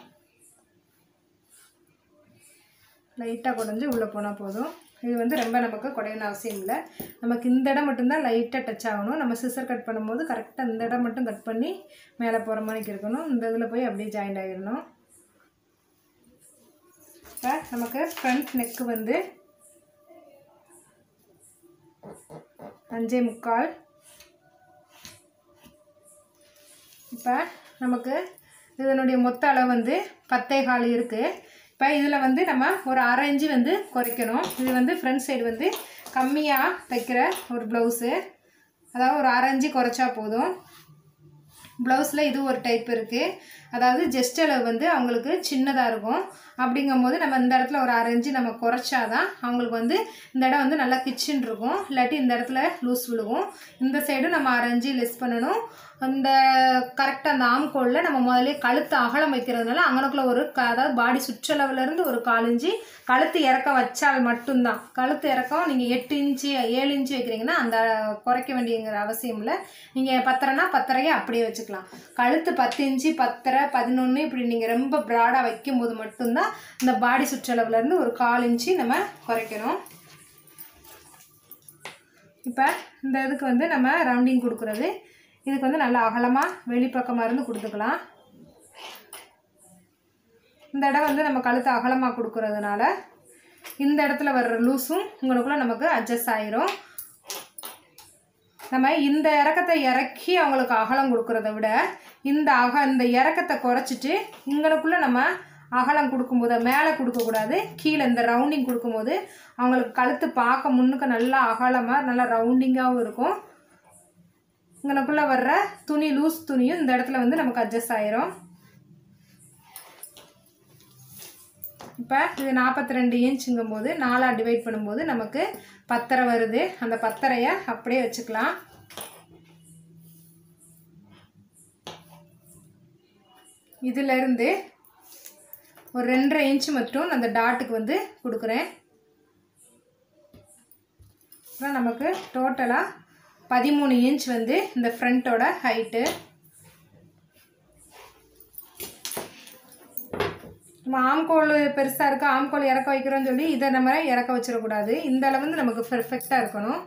லைட்டாக குடஞ்சி உள்ளே போனால் போதும் இது வந்து ரொம்ப நமக்கு குடையணும் அவசியம் இல்லை நமக்கு இந்த இடம் மட்டும்தான் லைட்டாக டச் ஆகணும் நம்ம சிசர் கட் பண்ணும்போது கரெக்டாக இந்த இடம் மட்டும் கட் பண்ணி மேலே போகிற மாதிரி இருக்கணும் இந்த இதில் போய் அப்படியே ஜாயிண்ட் ஆகிடணும் இப்போ நமக்கு ஃப்ரண்ட் நெக்கு வந்து அஞ்சே முக்கால் இப்போ நமக்கு இதனுடைய மொத்த அளவு வந்து பத்தே கால் இருக்குது இப்போ இதில் வந்து நம்ம ஒரு அரை இன்ச்சு வந்து குறைக்கணும் இது வந்து ஃப்ரண்ட் சைடு வந்து கம்மியாக தைக்கிற ஒரு ப்ளவுஸு அதாவது ஒரு அரை இன்ச்சு குறைச்சா போதும் ப்ளவுஸில் இது ஒரு டைப் இருக்குது அதாவது ஜெஸ்ட் அளவு வந்து அவங்களுக்கு சின்னதாக இருக்கும் அப்படிங்கும்போது நம்ம இந்த இடத்துல ஒரு அரை இன்ச்சு நம்ம குறைச்சாதான் அவங்களுக்கு வந்து இந்த இடம் வந்து நல்லா கிச்சன் இருக்கும் இல்லாட்டி இந்த இடத்துல லூஸ் விழுகும் இந்த சைடும் நம்ம அரை இன்ச்சு லெஸ் பண்ணணும் அந்த கரெக்டாக அந்த ஆம்கோலில் நம்ம முதல்ல கழுத்து அகலம் வைக்கிறதுனால அங்கனக்குள்ள ஒரு க அதாவது பாடி சுற்றளவுலேருந்து ஒரு கால் இன்ச்சு கழுத்து இறக்க வச்சால் மட்டும்தான் கழுத்து இறக்கம் நீங்கள் எட்டு இன்ச்சு ஏழு இன்ச்சு வைக்கிறீங்கன்னா அந்த குறைக்க வேண்டியங்கிற அவசியம் இல்லை நீங்கள் பத்தரைனா பத்தரையே அப்படியே வச்சுக்கலாம் கழுத்து பத்து இன்ச்சு பத்தரை பதினொன்று இப்படி நீங்கள் ரொம்ப ப்ராடாக வைக்கும்போது மட்டும்தான் இந்த பாடி சுற்றளவுலேருந்து ஒரு கால் இன்ச்சு நம்ம குறைக்கணும் இப்போ இந்த இதுக்கு வந்து நம்ம ரவுண்டிங் கொடுக்குறது இதுக்கு வந்து நல்லா அகலமாக வெளிப்பக்கமாக இருந்து கொடுத்துக்கலாம் இந்த இடம் வந்து நம்ம கழுத்து அகலமாக கொடுக்கறதுனால இந்த இடத்துல வர்ற லூஸும் உங்களுக்குள்ள நமக்கு அட்ஜஸ்ட் ஆயிரும் நம்ம இந்த இறக்கத்தை இறக்கி அவங்களுக்கு அகலம் கொடுக்கறத விட இந்த அக இந்த இறக்கத்தை குறைச்சிட்டு இங்கனக்குள்ளே நம்ம அகலம் கொடுக்கும்போது மேலே கொடுக்கக்கூடாது கீழே இந்த ரவுண்டிங் கொடுக்கும்போது அவங்களுக்கு கழுத்து பார்க்க முன்னுக்கு நல்லா அகலமாக நல்லா ரவுண்டிங்காகவும் இருக்கும் இங்கனக்குள்ளே வர்ற துணி லூஸ் துணியும் இந்த இடத்துல வந்து நமக்கு அட்ஜஸ்ட் ஆயிரும் இப்போ இது நாற்பத்தி ரெண்டு இன்ச்சுங்கும் போது நாலாக டிவைட் பண்ணும்போது நமக்கு பத்தரை வருது அந்த பத்தரையை அப்படியே வச்சுக்கலாம் இதிலிருந்து ஒரு ரெண்டரை இன்ச்சு மட்டும் அந்த டாட்டுக்கு வந்து கொடுக்குறேன் அப்புறம் நமக்கு டோட்டலாக பதிமூணு இன்ச் வந்து இந்த ஃப்ரண்ட்டோட ஹைட்டு நம்ம ஆம்கோல் பெருசாக இருக்குது ஆம்கோல் இறக்க வைக்கிறோம்னு சொல்லி இதை நம்ம இறக்க வச்சிடக்கூடாது இந்த அளவு வந்து நமக்கு பெர்ஃபெக்டாக இருக்கணும்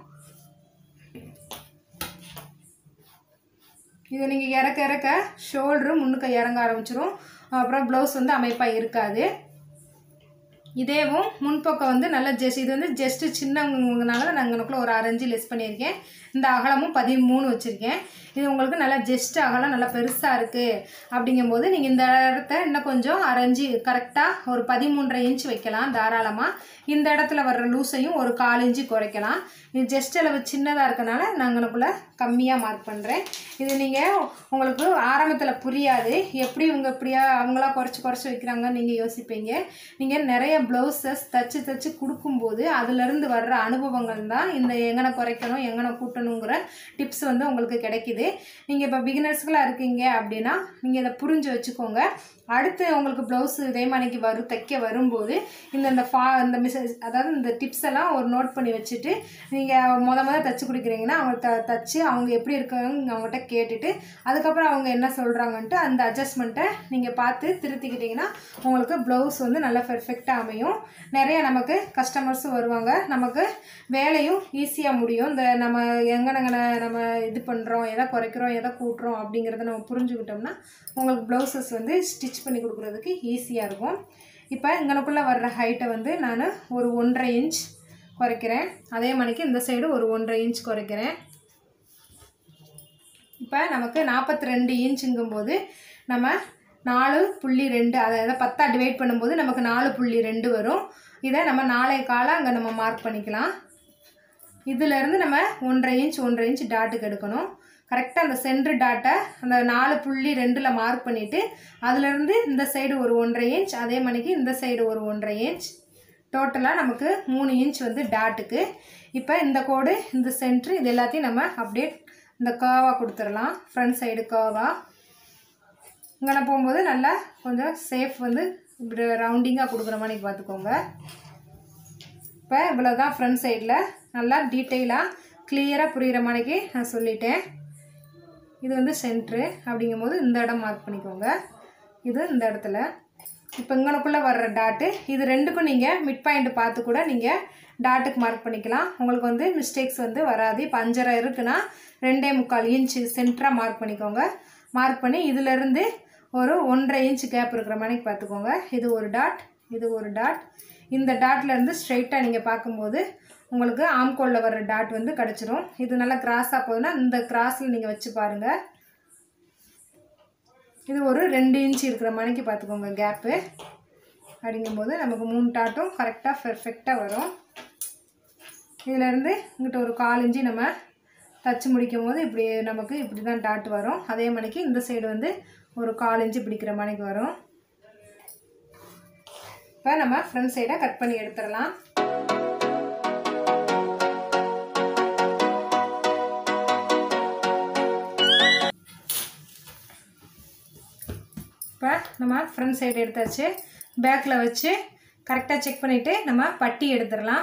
இதை நீங்கள் இறக்க இறக்க ஷோல்டரு முன்னுக்கு இறங்க ஆரம்பிச்சிரும் அப்புறம் ப்ளவுஸ் வந்து அமைப்பாக இருக்காது இதேவும் முன்பக்கம் வந்து நல்ல ஜெஸ்ட் இது வந்து ஜஸ்ட்டு சின்னவங்கனால நான் இங்கனக்குள்ள ஒரு அரைஞ்சு லெஸ் பண்ணியிருக்கேன் இந்த அகலமும் பதிமூணு வச்சுருக்கேன் இது உங்களுக்கு நல்லா ஜஸ்ட் அகலம் நல்லா பெருசாக இருக்குது அப்படிங்கும்போது நீங்கள் இந்த இடத்த இன்னும் கொஞ்சம் அரைஞ்சி கரெக்டாக ஒரு பதிமூன்றரை இன்ச் வைக்கலாம் தாராளமாக இந்த இடத்துல வர்ற லூஸையும் ஒரு கால் இன்ச்சு குறைக்கலாம் இது ஜஸ்ட் அளவு சின்னதாக இருக்கனால நான் இங்கனக்குள்ள கம்மியாக மார்க் பண்ணுறேன் இது நீங்கள் உங்களுக்கு ஆரம்பத்தில் புரியாது எப்படி இவங்க இப்படியா அவங்களா குறைச்சி குறைச்சி வைக்கிறாங்கன்னு நீங்கள் யோசிப்பீங்க நீங்கள் நிறைய ப்ளவுசஸ் தச்சு தச்சு கொடுக்கும்போது அதுலேருந்து வர்ற அனுபவங்கள் தான் இந்த எங்கனை குறைக்கணும் எங்கனை கூட்டணுங்கிற டிப்ஸ் வந்து உங்களுக்கு கிடைக்குது நீங்கள் இப்போ பிகினர்ஸ்களாக இருக்கீங்க அப்படின்னா நீங்கள் இதை புரிஞ்சு வச்சுக்கோங்க அடுத்து உங்களுக்கு ப்ளவுஸ் இதே மாதிரிக்கு வரும் தைக்க வரும்போது இந்த இந்த ஃபா இந்த மிஸ் அதாவது இந்த டிப்ஸ் எல்லாம் ஒரு நோட் பண்ணி வச்சுட்டு நீங்கள் முத முத தச்சு கொடுக்குறீங்கன்னா அவங்க த தச்சு அவங்க எப்படி இருக்காங்க அவங்ககிட்ட கேட்டுட்டு அதுக்கப்புறம் அவங்க என்ன சொல்கிறாங்கன்ட்டு அந்த அட்ஜஸ்ட்மெண்ட்டை நீங்கள் பார்த்து திருத்திக்கிட்டிங்கன்னா உங்களுக்கு ப்ளவுஸ் வந்து நல்லா பெர்ஃபெக்டாக அமையும் நிறைய நமக்கு கஸ்டமர்ஸும் வருவாங்க நமக்கு வேலையும் ஈஸியாக முடியும் இந்த நம்ம எங்கனங்கன நம்ம இது பண்ணுறோம் எதை குறைக்கிறோம் எதை கூட்டுறோம் அப்படிங்கிறத நம்ம புரிஞ்சுக்கிட்டோம்னா உங்களுக்கு ப்ளவுசஸ் வந்து ஸ்டிச் பண்ணி கொடுக்குறதுக்கு ஈஸியாக இருக்கும் இப்போ இங்கனக்குள்ளே வர்ற ஹைட்டை வந்து நான் ஒரு ஒன்றரை இன்ச் குறைக்கிறேன் அதே மணிக்கு இந்த சைடு ஒரு ஒன்றரை இன்ச் குறைக்கிறேன் இப்போ நமக்கு நாற்பத்தி ரெண்டு இன்ச்சுங்கும்போது நம்ம நாலு புள்ளி ரெண்டு அதாவது பத்தா டிவைட் பண்ணும்போது நமக்கு நாலு புள்ளி ரெண்டு வரும் இதை நம்ம நாளை காலம் அங்கே நம்ம மார்க் பண்ணிக்கலாம் இதிலேருந்து நம்ம ஒன்றரை இன்ச் ஒன்றரை இன்ச் டாட்டுக்கு எடுக்கணும் கரெக்டாக அந்த சென்ட்ரு டாட்டை அந்த நாலு புள்ளி ரெண்டில் மார்க் பண்ணிவிட்டு அதுலேருந்து இந்த சைடு ஒரு ஒன்றரை இன்ச் அதே மணிக்கு இந்த சைடு ஒரு ஒன்றரை இன்ச் டோட்டலாக நமக்கு மூணு இன்ச் வந்து டாட்டுக்கு இப்போ இந்த கோடு இந்த சென்ட்ரு இது எல்லாத்தையும் நம்ம அப்படியே இந்த கர்வாக கொடுத்துடலாம் ஃப்ரண்ட் சைடு கர்வாக இங்கே போகும்போது நல்லா கொஞ்சம் சேஃப் வந்து இப்படி ரவுண்டிங்காக கொடுக்குற மாதிரி பார்த்துக்கோங்க இப்போ இவ்வளோ தான் ஃப்ரண்ட் சைடில் நல்லா டீட்டெயிலாக கிளியராக புரிகிற மாதிரிக்கு நான் சொல்லிட்டேன் இது வந்து சென்ட்ரு அப்படிங்கும்போது இந்த இடம் மார்க் பண்ணிக்கோங்க இது இந்த இடத்துல இப்போ இங்கனக்குள்ளே வர்ற டாட்டு இது ரெண்டுக்கும் நீங்கள் மிட் பாயிண்ட் பார்த்து கூட நீங்கள் டாட்டுக்கு மார்க் பண்ணிக்கலாம் உங்களுக்கு வந்து மிஸ்டேக்ஸ் வந்து வராது இப்போ அஞ்சரை இருக்குன்னா ரெண்டே முக்கால் இன்ச்சு சென்டராக மார்க் பண்ணிக்கோங்க மார்க் பண்ணி இதிலேருந்து ஒரு ஒன்றரை இன்ச் கேப் இருக்கிற மாதிரி பார்த்துக்கோங்க இது ஒரு டாட் இது ஒரு டாட் இந்த டாட்லேருந்து ஸ்ட்ரைட்டாக நீங்கள் பார்க்கும்போது உங்களுக்கு ஆம்கோலில் வர்ற டாட் வந்து கிடச்சிரும் இது நல்லா கிராஸாக போகுதுன்னா இந்த கிராஸில் நீங்கள் வச்சு பாருங்கள் இது ஒரு ரெண்டு இன்ச் இருக்கிற மணிக்கு பார்த்துக்கோங்க கேப்பு அப்படிங்கும்போது நமக்கு மூணு டாட்டும் கரெக்டாக பெர்ஃபெக்டாக வரும் இதிலேருந்து இங்கிட்ட ஒரு கால் இன்ச்சு நம்ம தச்சு முடிக்கும் போது இப்படி நமக்கு இப்படி தான் டாட் வரும் அதே மணிக்கு இந்த சைடு வந்து ஒரு கால் இன்ச்சு பிடிக்கிற மணிக்கு வரும் இப்போ நம்ம ஃப்ரண்ட் சைடை கட் பண்ணி எடுத்துடலாம் இப்போ நம்ம ஃப்ரண்ட் சைடு எடுத்தாச்சு பேக்கில் வச்சு கரெக்டாக செக் பண்ணிவிட்டு நம்ம பட்டி எடுத்துடலாம்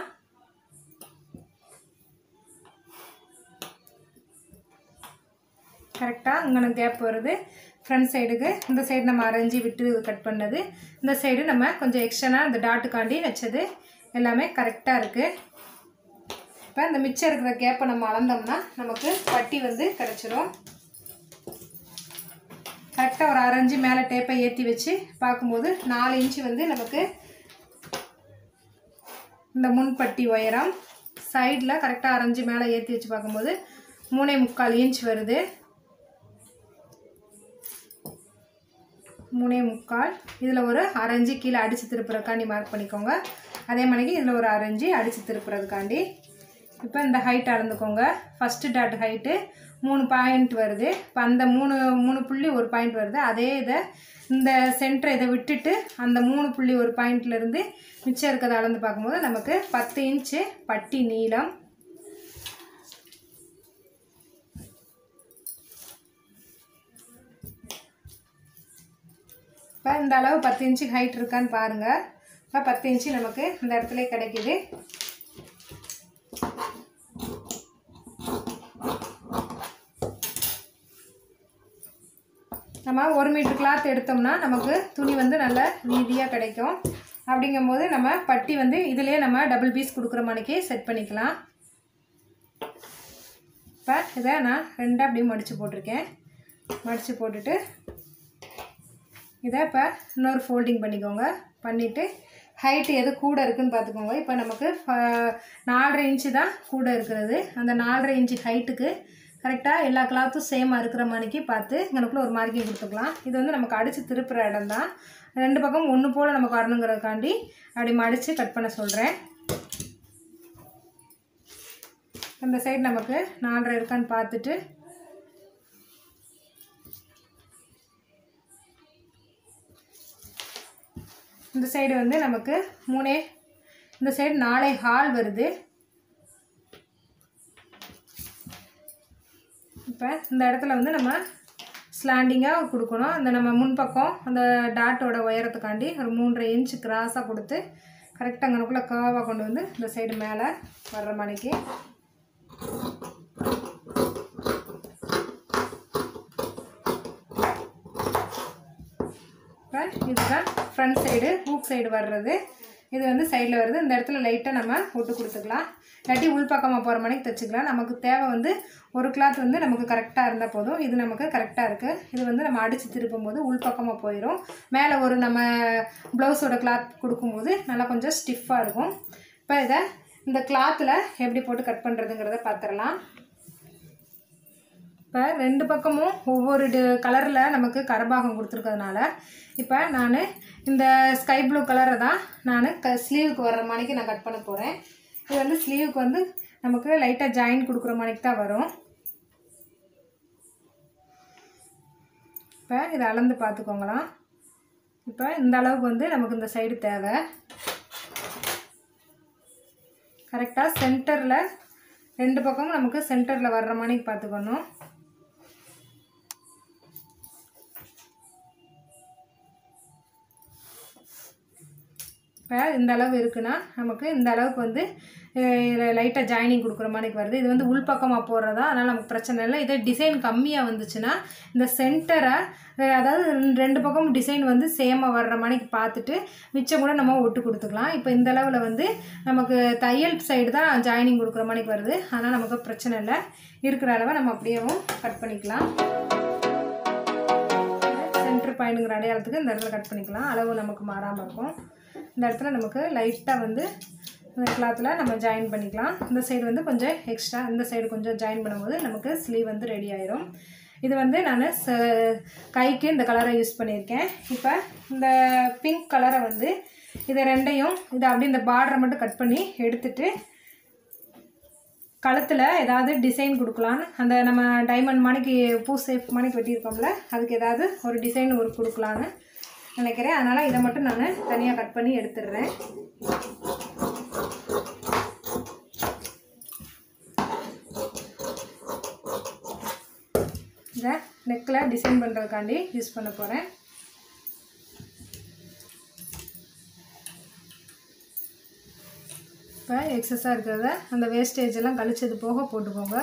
கரெக்டாக இங்கே கேப் வருது ஃப்ரண்ட் சைடுக்கு இந்த சைடு நம்ம அரைஞ்சி விட்டு கட் பண்ணது இந்த சைடு நம்ம கொஞ்சம் எக்ஸ்டர்னாக இந்த டாட்டுக்காண்டி வச்சது எல்லாமே கரெக்டாக இருக்குது இப்போ இந்த மிச்சம் இருக்கிற கேப்பை நம்ம அளந்தோம்னா நமக்கு பட்டி வந்து கிடச்சிரும் கரெக்டாக ஒரு அரைஞ்சி மேலே டேப்பை ஏற்றி வச்சு பார்க்கும்போது நாலு இன்ச்சு வந்து நமக்கு இந்த முன்பட்டி உயரம் சைடில் கரெக்டாக அரைஞ்சி மேலே ஏற்றி வச்சு பார்க்கும்போது மூணே முக்கால் இன்ச் வருது மூணே முக்கால் இதில் ஒரு அரைஞ்சி கீழே அடித்து திருப்புறக்காண்டி மார்க் பண்ணிக்கோங்க அதே மாதிரிக்கு இதில் ஒரு அரைஞ்சி அடித்து திருப்புறதுக்காண்டி இப்போ இந்த ஹைட் அளந்துக்கோங்க ஃபஸ்ட்டு டாட் ஹைட்டு மூணு பாயிண்ட் வருது இப்போ அந்த மூணு மூணு புள்ளி ஒரு பாயிண்ட் வருது அதே இதை இந்த சென்டரை இதை விட்டுட்டு அந்த மூணு புள்ளி ஒரு பாயிண்ட்லேருந்து மிச்சம் இருக்கிறத அளந்து பார்க்கும்போது நமக்கு பத்து இன்ச்சு பட்டி நீளம் இப்போ இந்த அளவு பத்து இன்ச்சு ஹைட் இருக்கான்னு பாருங்கள் இப்போ பத்து இன்ச்சு நமக்கு இந்த இடத்துல கிடைக்குது நம்ம ஒரு மீட்டர் கிளாத் எடுத்தோம்னா நமக்கு துணி வந்து நல்ல வீதியாக கிடைக்கும் அப்படிங்கும்போது நம்ம பட்டி வந்து இதிலே நம்ம டபுள் பீஸ் கொடுக்குற மாதிரிக்கே செட் பண்ணிக்கலாம் இப்போ இதை நான் ரெண்டாக அப்படியே மடித்து போட்டிருக்கேன் மடித்து போட்டுட்டு இதை இப்போ இன்னொரு ஃபோல்டிங் பண்ணிக்கோங்க பண்ணிவிட்டு ஹைட்டு எது கூட இருக்குன்னு பார்த்துக்கோங்க இப்போ நமக்கு ஃப- நாலரை இன்ச்சு தான் கூட இருக்கிறது அந்த நாலரை இன்ச்சு ஹைட்டுக்கு கரெக்டாக எல்லா கிளாத்தும் சேமாக இருக்கிற மாதிரிக்கு பார்த்து இங்கனக்குள்ள ஒரு மார்க்கிங் கொடுத்துக்கலாம் இது வந்து நமக்கு அடித்து திருப்புற இடம் தான் ரெண்டு பக்கம் ஒன்று போல் நமக்கு வரணுங்கிறதுக்காண்டி அப்படி மடித்து கட் பண்ண சொல்கிறேன் இந்த சைடு நமக்கு நாலரை இருக்கான்னு பார்த்துட்டு இந்த சைடு வந்து நமக்கு மூணே இந்த சைடு நாலே ஹால் வருது இப்போ இந்த இடத்துல வந்து நம்ம ஸ்லாண்டிங்காக கொடுக்கணும் அந்த நம்ம முன்பக்கம் அந்த டாட்டோட உயரத்துக்காண்டி ஒரு மூன்றரை இன்ச் கிராஸாக கொடுத்து கரெக்டாக அங்கனக்குள்ளே கர்வாக கொண்டு வந்து இந்த சைடு மேலே வர்ற மணிக்கு இப்போ இதுதான் ஃப்ரண்ட் சைடு ஹூக் சைடு வர்றது இது வந்து சைடில் வருது இந்த இடத்துல லைட்டாக நம்ம விட்டு கொடுத்துக்கலாம் இல்லாட்டி உள்பக்கமாக போகிற மணிக்கு தைச்சிக்கலாம் நமக்கு தேவை வந்து ஒரு கிளாத் வந்து நமக்கு கரெக்டாக இருந்தால் போதும் இது நமக்கு கரெக்டாக இருக்குது இது வந்து நம்ம அடித்து திருப்பும் போது உள்பக்கமாக போயிடும் மேலே ஒரு நம்ம ப்ளவுஸோட கிளாத் கொடுக்கும்போது நல்லா கொஞ்சம் ஸ்டிஃபாக இருக்கும் இப்போ இதை இந்த கிளாத்தில் எப்படி போட்டு கட் பண்ணுறதுங்கிறத பார்த்துடலாம் இப்போ ரெண்டு பக்கமும் ஒவ்வொரு கலரில் நமக்கு கரபாகம் கொடுத்துருக்கறதுனால இப்போ நான் இந்த ஸ்கை ப்ளூ கலரை தான் நான் க ஸ்லீவுக்கு வர்ற மாதிரிக்கு நான் கட் பண்ண போகிறேன் இது வந்து ஸ்லீவுக்கு வந்து நமக்கு லைட்டாக ஜாயின் கொடுக்குற மாதிரிக்கு தான் வரும் இப்போ இதை அளந்து பார்த்துக்கோங்களாம் இப்போ இந்த அளவுக்கு வந்து நமக்கு இந்த சைடு தேவை கரெக்டாக சென்டரில் ரெண்டு பக்கமும் நமக்கு சென்டரில் வர்ற மாதிரிக்கு பார்த்துக்கணும் இப்போ இந்த அளவு இருக்குன்னா நமக்கு இந்த அளவுக்கு வந்து லைட்டாக ஜாயினிங் கொடுக்குற மாதிரி வருது இது வந்து உள்பக்கமாக போடுறதா அதனால் நமக்கு பிரச்சனை இல்லை இதே டிசைன் கம்மியாக வந்துச்சுன்னா இந்த சென்டரை அதாவது ரெண்டு- ரெண்டு பக்கம் டிசைன் வந்து சேமாக வர்ற மாதிரிக்கு பார்த்துட்டு மிச்சம் கூட நம்ம ஒட்டு கொடுத்துக்கலாம் இப்போ இந்த அளவில் வந்து நமக்கு தையல் சைடு தான் ஜாயினிங் கொடுக்குற மாதிரிக்கு வருது அதனால் நமக்கு பிரச்சனை இல்லை இருக்கிற அளவை நம்ம அப்படியேவும் கட் பண்ணிக்கலாம் சென்டர் பாயிண்ட்டுங்கிற அடையாளத்துக்கு இந்த இடத்துல கட் பண்ணிக்கலாம் அளவு நமக்கு மாறாமல் இருக்கும் இந்த இடத்துல நமக்கு லைட்டாக வந்து இந்த கிளாத்தில் நம்ம ஜாயின் பண்ணிக்கலாம் இந்த சைடு வந்து கொஞ்சம் எக்ஸ்ட்ரா இந்த சைடு கொஞ்சம் ஜாயின் பண்ணும்போது நமக்கு ஸ்லீவ் வந்து ரெடி ஆயிரும் இது வந்து நான் ச கைக்கு இந்த கலரை யூஸ் பண்ணியிருக்கேன் இப்போ இந்த பிங்க் கலரை வந்து இதை ரெண்டையும் இதை அப்படியே இந்த பார்டரை மட்டும் கட் பண்ணி எடுத்துட்டு கழுத்தில் ஏதாவது டிசைன் கொடுக்கலான்னு அந்த நம்ம டைமண்ட் மணிக்கு பூ சேஃப் மணிக்கு வெட்டியிருக்கோம்ல அதுக்கு ஏதாவது ஒரு டிசைன் ஒரு கொடுக்கலான்னு நினைக்கிறேன் அதனால் இதை மட்டும் நான் தனியாக கட் பண்ணி எடுத்துடுறேன் இதை நெக்கில் டிசைன் பண்ணுறதுக்காண்டி யூஸ் பண்ண போகிறேன் இப்போ எக்ஸஸாக இருக்கிறத அந்த வேஸ்டேஜ் எல்லாம் கழிச்சது போக போட்டுக்கோங்க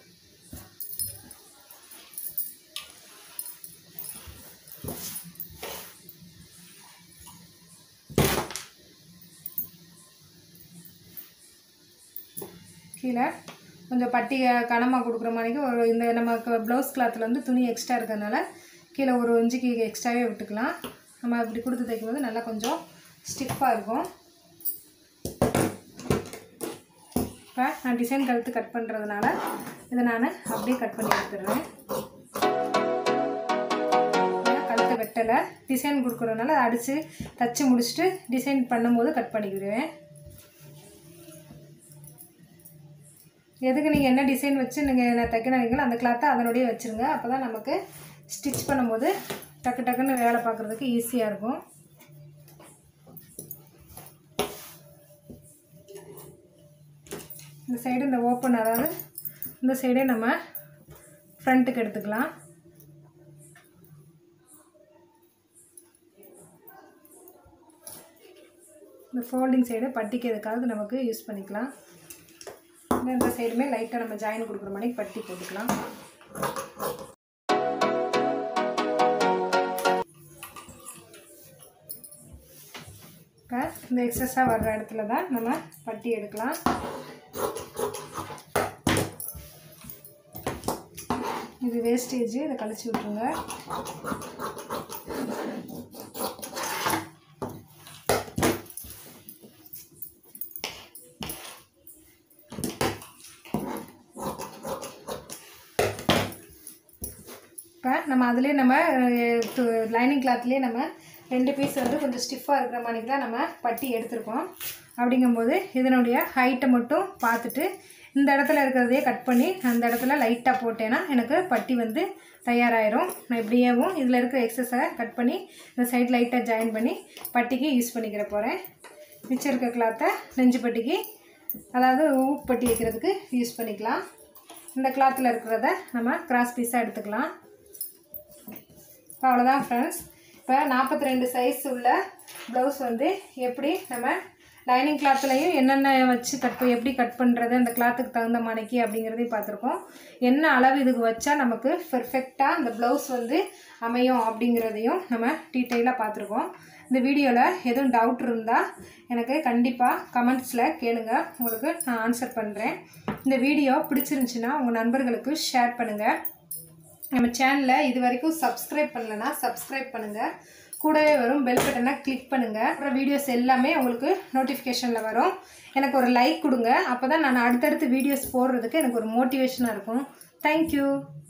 கீழே கொஞ்சம் பட்டி கனமாக கொடுக்குற மாதிரிக்கு ஒரு இந்த நமக்கு ப்ளவுஸ் கிளாத்தில் வந்து துணி எக்ஸ்ட்ரா இருக்கிறதுனால கீழே ஒரு இன்ச்சுக்கு எக்ஸ்ட்ராவே விட்டுக்கலாம் நம்ம இப்படி கொடுத்து தைக்கும்போது நல்லா கொஞ்சம் ஸ்டிஃபாக இருக்கும் இப்போ நான் டிசைன் கழுத்து கட் பண்ணுறதுனால இதை நான் அப்படியே கட் பண்ணி எடுத்துடுறேன் கழுத்தை வெட்டலை டிசைன் கொடுக்குறதுனால அதை அடித்து தச்சு முடிச்சுட்டு டிசைன் பண்ணும்போது கட் பண்ணிக்கிடுவேன் எதுக்கு நீங்கள் என்ன டிசைன் வச்சு நீங்கள் நான் தைக்க நினைக்கிறீங்களோ அந்த கிளாத்தை அதனுடைய வச்சுருங்க அப்போ தான் நமக்கு ஸ்டிச் பண்ணும்போது டக்கு டக்குன்னு வேலை பார்க்குறதுக்கு ஈஸியாக இருக்கும் இந்த சைடு இந்த ஓப்பன் அதாவது இந்த சைடே நம்ம ஃப்ரண்ட்டுக்கு எடுத்துக்கலாம் இந்த ஃபோல்டிங் சைடு பட்டிக்கு எதுக்காவது நமக்கு யூஸ் பண்ணிக்கலாம் இந்த இந்த சைடுமே லைட்டாக நம்ம ஜாயின் கொடுக்குற மாதிரி பட்டி போட்டுக்கலாம் இப்போ இந்த எக்ஸஸாக வர்ற இடத்துல தான் நம்ம பட்டி எடுக்கலாம் இது வேஸ்டேஜ் இதை கழிச்சு விட்ருங்க இப்போ நம்ம அதிலே நம்ம லைனிங் கிளாத்லேயே நம்ம ரெண்டு பீஸ் வந்து கொஞ்சம் ஸ்டிஃபாக இருக்கிற மாதிரி தான் நம்ம பட்டி எடுத்திருக்கோம் அப்படிங்கும்போது இதனுடைய ஹைட்டை மட்டும் பார்த்துட்டு இந்த இடத்துல இருக்கிறதையே கட் பண்ணி அந்த இடத்துல லைட்டாக போட்டேன்னா எனக்கு பட்டி வந்து தயாராகிரும் நான் இப்படியேவும் இதில் இருக்கிற எக்ஸஸை கட் பண்ணி இந்த சைட் லைட்டாக ஜாயின் பண்ணி பட்டிக்கு யூஸ் பண்ணிக்கிற போகிறேன் மிச்சம் இருக்க கிளாத்தை நெஞ்சு பட்டிக்கு அதாவது ஊக்கு பட்டி வைக்கிறதுக்கு யூஸ் பண்ணிக்கலாம் இந்த கிளாத்தில் இருக்கிறத நம்ம கிராஸ் பீஸாக எடுத்துக்கலாம் இப்போ அவ்வளோதான் ஃப்ரெண்ட்ஸ் இப்போ நாற்பத்தி ரெண்டு சைஸ் உள்ள ப்ளவுஸ் வந்து எப்படி நம்ம லைனிங் கிளாத்லையும் என்னென்ன வச்சு கட் ப- எப்படி கட் பண்ணுறது அந்த கிளாத்துக்கு தகுந்த மணிக்கு அப்படிங்கிறதையும் பார்த்துருக்கோம் என்ன அளவு இதுக்கு வச்சா நமக்கு பெர்ஃபெக்டாக அந்த ப்ளவுஸ் வந்து அமையும் அப்படிங்கிறதையும் நம்ம டீட்டெயிலாக பார்த்துருக்கோம் இந்த வீடியோவில் எதுவும் டவுட் இருந்தால் எனக்கு கண்டிப்பாக கமெண்ட்ஸில் கேளுங்க உங்களுக்கு நான் ஆன்சர் பண்ணுறேன் இந்த வீடியோ பிடிச்சிருந்துச்சின்னா உங்கள் நண்பர்களுக்கு ஷேர் பண்ணுங்கள் நம்ம சேனலை இது வரைக்கும் சப்ஸ்கிரைப் பண்ணலனா சப்ஸ்கிரைப் பண்ணுங்கள் கூடவே வரும் பெல் பட்டனை கிளிக் பண்ணுங்கள் அப்புறம் வீடியோஸ் எல்லாமே உங்களுக்கு நோட்டிஃபிகேஷனில் வரும் எனக்கு ஒரு லைக் கொடுங்க அப்போ தான் நான் அடுத்தடுத்து வீடியோஸ் போடுறதுக்கு எனக்கு ஒரு மோட்டிவேஷனாக இருக்கும் தேங்க்யூ